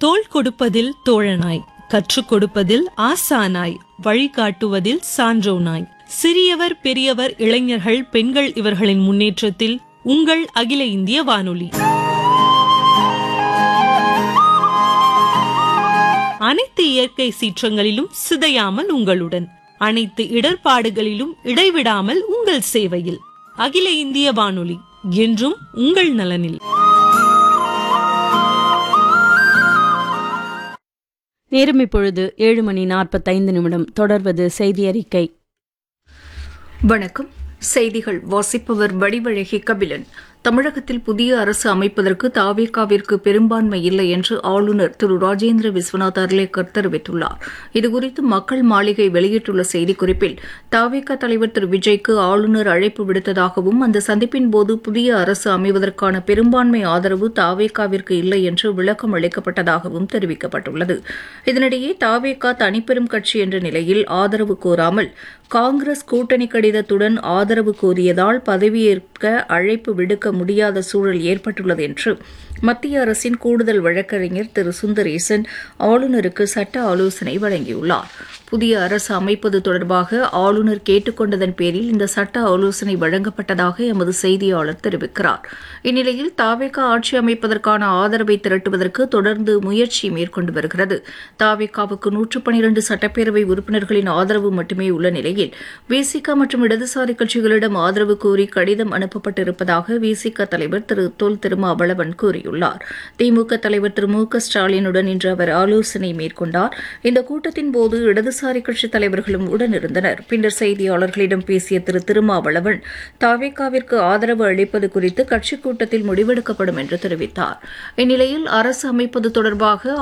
தோள் கொடுப்பதில் தோழனாய் கற்றுக் கொடுப்பதில் ஆசானாய் வழிகாட்டுவதில் சான்றோனாய் சிறியவர் பெரியவர் இளைஞர்கள் பெண்கள் இவர்களின் முன்னேற்றத்தில் உங்கள் அகில இந்திய வானொலி அனைத்து இயற்கை சீற்றங்களிலும் சிதையாமல் உங்களுடன் அனைத்து இடர்பாடுகளிலும் இடைவிடாமல் உங்கள் சேவையில் அகில இந்திய வானொலி என்றும் உங்கள் நலனில் நேரம் இப்பொழுது ஏழு மணி நாற்பத்தைந்து நிமிடம் தொடர்வது செய்தி அறிக்கை வணக்கம் செய்திகள் வாசிப்பவர் வடிவழகி கபிலன் தமிழகத்தில் புதிய அரசு அமைப்பதற்கு தாவேகாவிற்கு பெரும்பான்மை இல்லை என்று ஆளுநர் திரு ராஜேந்திர விஸ்வநாத் அர்லேக்கர் தெரிவித்துள்ளார் இதுகுறித்து மக்கள் மாளிகை வெளியிட்டுள்ள செய்திக்குறிப்பில் தாவேகா தலைவர் திரு விஜய்க்கு ஆளுநர் அழைப்பு விடுத்ததாகவும் அந்த சந்திப்பின் போது புதிய அரசு அமைவதற்கான பெரும்பான்மை ஆதரவு தாவேகாவிற்கு இல்லை என்று விளக்கம் அளிக்கப்பட்டதாகவும் தெரிவிக்கப்பட்டுள்ளது இதனிடையே தாவேகா தனிப்பெரும் கட்சி என்ற நிலையில் ஆதரவு கோராமல் காங்கிரஸ் கூட்டணி கடிதத்துடன் ஆதரவு கோரியதால் பதவியேற்க அழைப்பு விடுக்க முடியாத சூழல் ஏற்பட்டுள்ளது என்று மத்திய அரசின் கூடுதல் வழக்கறிஞர் திரு சுந்தரேசன் ஆளுநருக்கு சட்ட ஆலோசனை வழங்கியுள்ளார் புதிய அரசு அமைப்பது தொடர்பாக ஆளுநர் கேட்டுக்கொண்டதன் பேரில் இந்த சட்ட ஆலோசனை வழங்கப்பட்டதாக எமது செய்தியாளர் தெரிவிக்கிறார் இந்நிலையில் தாவேகா ஆட்சி அமைப்பதற்கான ஆதரவை திரட்டுவதற்கு தொடர்ந்து முயற்சி மேற்கொண்டு வருகிறது தாவேகாவுக்கு நூற்று பனிரண்டு சட்டப்பேரவை உறுப்பினர்களின் ஆதரவு மட்டுமே உள்ள நிலையில் விசிக மற்றும் இடதுசாரி கட்சிகளிடம் ஆதரவு கோரி கடிதம் அனுப்பப்பட்டிருப்பதாக விசிக தலைவர் திரு தொல் திருமாவளவன் கூறியுள்ளார் திமுக தலைவர் திரு மு க ஸ்டாலினுடன் இன்று அவர் ஆலோசனை மேற்கொண்டார் இந்த கூட்டத்தின் போது இடதுசாரி கட்சித் தலைவர்களும் உடனிருந்தனர் பின்னர் செய்தியாளர்களிடம் பேசிய திரு திருமாவளவன் தாவேகாவிற்கு ஆதரவு அளிப்பது குறித்து கட்சிக் கூட்டத்தில் முடிவெடுக்கப்படும் என்று தெரிவித்தார் இந்நிலையில் அரசு அமைப்பது தொடர்பாக